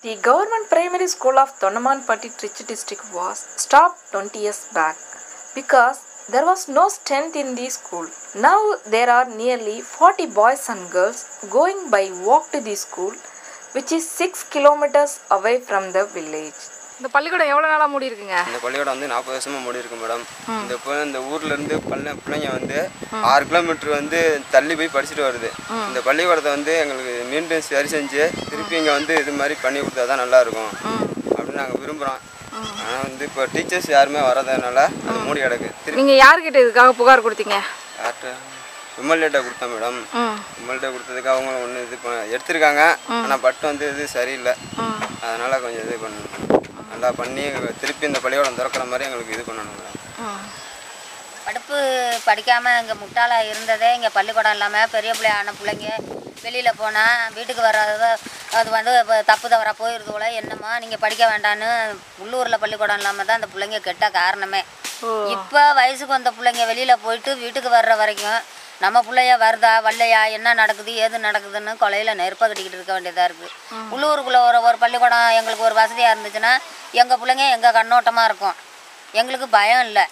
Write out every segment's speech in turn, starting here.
The government primary school of Tonnamanpatti, Trichy district was stopped 20 years back because there was no strength in the school. Now there are nearly 40 boys and girls going by walk to the school, which is 6 kilometers away from the village. இந்த பள்ளிக்கூடம் எவ்வளோ நாளாக மூடி இருக்குங்க இந்த பள்ளிக்கூடம் வந்து நாற்பது வருஷமா மூடி இருக்கு மேடம் இந்த இப்போ இந்த ஊர்ல இருந்து பள்ள பிள்ளைங்க வந்து ஆறு கிலோமீட்டர் வந்து தள்ளி போய் படிச்சுட்டு வருது இந்த பள்ளிக்கூடத்தை வந்து எங்களுக்கு மீண்டும் சரி செஞ்சு திருப்பி இங்கே வந்து இது மாதிரி பண்ணி கொடுத்தா தான் நல்லா இருக்கும் அப்படின்னு நாங்கள் விரும்புகிறோம் ஆனால் வந்து இப்போ டீச்சர்ஸ் யாருமே வராதனால அது மூடி கிடக்கு திருப்பி நீங்கள் யார்கிட்ட இதுக்காக புகார் கொடுத்தீங்க யார்கிட்ட விமல்கிட்ட கொடுத்தேன் மேடம் ம் விமல்கிட்ட கொடுத்ததுக்கு அவங்க ஒன்று இது பண்ண எடுத்திருக்காங்க ஆனால் பட்டு வந்து இது சரியில்லை அதனால் கொஞ்சம் இது பண்ணணும் நல்லா பண்ணி திருப்பி இந்த பள்ளிக்கூடம் திறக்கிற மாதிரி எங்களுக்கு இது பண்ணணும் மேடம் ம் படிப்பு படிக்காமல் இங்கே முட்டாளாக இருந்ததே இங்கே பள்ளிக்கூடம் இல்லாமல் பெரிய பிள்ளையான பிள்ளைங்க வெளியில் போனால் வீட்டுக்கு வர்றது அது வந்து இப்போ தப்பு தவறா போயிடுது போல என்னம்மா நீங்கள் படிக்க வேண்டான்னு உள்ளூரில் பள்ளிக்கூடம் இல்லாமல் தான் அந்த பிள்ளைங்க கெட்ட காரணமே இப்போ வயசுக்கு வந்த பிள்ளைங்க வெளியில் போயிட்டு வீட்டுக்கு வர்ற வரைக்கும் நம்ம பிள்ளைய வருதா வரலையா என்ன நடக்குது ஏது நடக்குதுன்னு கொலையில் நெருப்ப கட்டிக்கிட்டு இருக்க வேண்டியதாக இருக்குது உள்ளூருக்குள்ளே ஒரு ஒரு பள்ளிக்கூடம் எங்களுக்கு ஒரு வசதியாக இருந்துச்சுன்னா எங்கள் பிள்ளைங்க எங்கள் கண்ணோட்டமாக இருக்கும் எங்களுக்கு பயம் இல்லை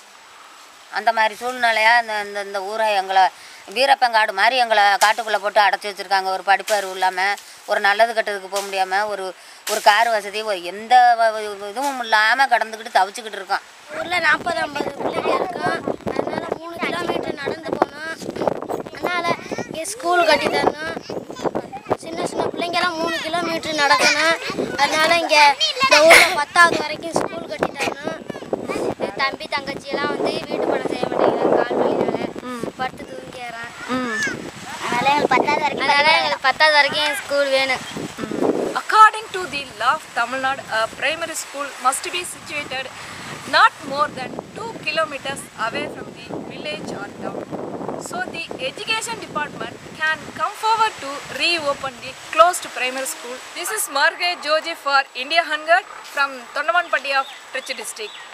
அந்த மாதிரி சூழ்நிலையாக இந்த இந்த இந்த ஊரை எங்களை வீரப்பங்காடு மாதிரி எங்களை காட்டுக்குள்ளே போட்டு அடைச்சி வச்சுருக்காங்க ஒரு படிப்பறிவு இல்லாமல் ஒரு நல்லது கெட்டதுக்கு போக முடியாமல் ஒரு ஒரு கார் வசதி ஒரு எந்த வ- வ- இதுவும் இல்லாமல் கடந்துக்கிட்டு தவிச்சுக்கிட்டு இருக்கோம் ஊரில் நாற்பது ஐம்பது பிள்ளைங்க இருக்கும் அதனால மூணு கிலோமீட்டர் நடந்து போகணும் அதனால் இங்கே ஸ்கூல் கட்டி தரணும் சின்ன சின்ன பிள்ளைங்கெல்லாம் மூணு கிலோமீட்டர் நடக்கணும் அதனால இங்கே இந்த ஊரில் பத்தாவது வரைக்கும் ஸ்கூல் கட்டி தரணும் என் தம்பி தங்கச்சியெல்லாம் வந்து வீட்டு படம் செய்ய மாட்டேங்கிறாங்க கால் வலினால படுத்து தூங்கிடுறான் ம் அதனால எங்களுக்கு பத்தாவது வரைக்கும் அதனால எங்களுக்கு பத்தாவது வரைக்கும் ஸ்கூல் வேணும் According to the law of Tamil Nadu, a primary school must be situated not more than 2 kilometers away from the village or town. So the education department can come forward to reopen the closed primary school. This is Margaret Joji for India 100 from Tondamanpatti of Trichy district.